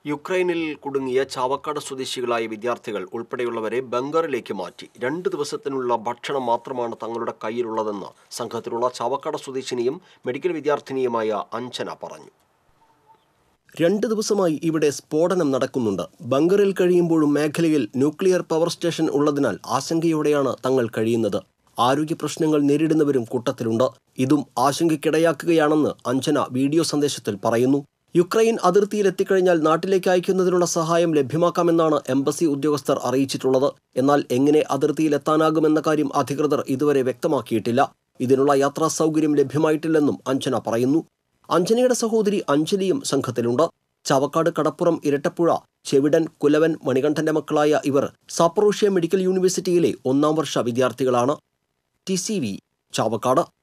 യുക്രൈനിൽ കുടുങ്ങിയ ചാവക്കാട് സ്വദേശികളായ വിദ്യാർത്ഥികൾ ഉൾപ്പെടെയുള്ളവരെ ബംഗറിലേക്ക് മാറ്റി രണ്ട് ദിവസത്തിനുള്ള ഭക്ഷണം മാത്രമാണ് തങ്ങളുടെ കയ്യിലുള്ളതെന്ന് സംഘത്തിലുള്ള ചാവക്കാട് സ്വദേശിനിയും മെഡിക്കൽ വിദ്യാർത്ഥിനിയുമായ അഞ്ജന പറഞ്ഞു രണ്ട് ദിവസമായി ഇവിടെ സ്ഫോടനം നടക്കുന്നുണ്ട് ബങ്കറിൽ കഴിയുമ്പോഴും മേഖലയിൽ ന്യൂക്ലിയർ പവർ സ്റ്റേഷൻ ഉള്ളതിനാൽ ആശങ്കയോടെയാണ് തങ്ങൾ കഴിയുന്നത് ആരോഗ്യ പ്രശ്നങ്ങൾ നേരിടുന്നവരും കൂട്ടത്തിലുണ്ട് ഇതും ആശങ്കയ്ക്കിടയാക്കുകയാണെന്ന് അഞ്ജന വീഡിയോ സന്ദേശത്തിൽ പറയുന്നു യുക്രൈൻ അതിർത്തിയിൽ എത്തിക്കഴിഞ്ഞാൽ നാട്ടിലേക്ക് അയക്കുന്നതിനുള്ള സഹായം ലഭ്യമാക്കാമെന്നാണ് എംബസി ഉദ്യോഗസ്ഥർ അറിയിച്ചിട്ടുള്ളത് എന്നാൽ എങ്ങനെ അതിർത്തിയിൽ എത്താനാകുമെന്ന കാര്യം അധികൃതർ ഇതുവരെ വ്യക്തമാക്കിയിട്ടില്ല ഇതിനുള്ള യാത്രാ സൗകര്യം ലഭ്യമായിട്ടില്ലെന്നും അഞ്ജന പറയുന്നു അഞ്ജനയുടെ സഹോദരി അഞ്ജലിയും സംഘത്തിലുണ്ട് ചാവക്കാട് കടപ്പുറം ഇരട്ടപ്പുഴ ചെവിടൻ കുലവൻ മണികണ്ഠന്റെ മക്കളായ ഇവർ സാപ്പറോഷ്യ മെഡിക്കൽ യൂണിവേഴ്സിറ്റിയിലെ ഒന്നാം വർഷ വിദ്യാർത്ഥികളാണ് ടി സി വി ചാവക്കാട്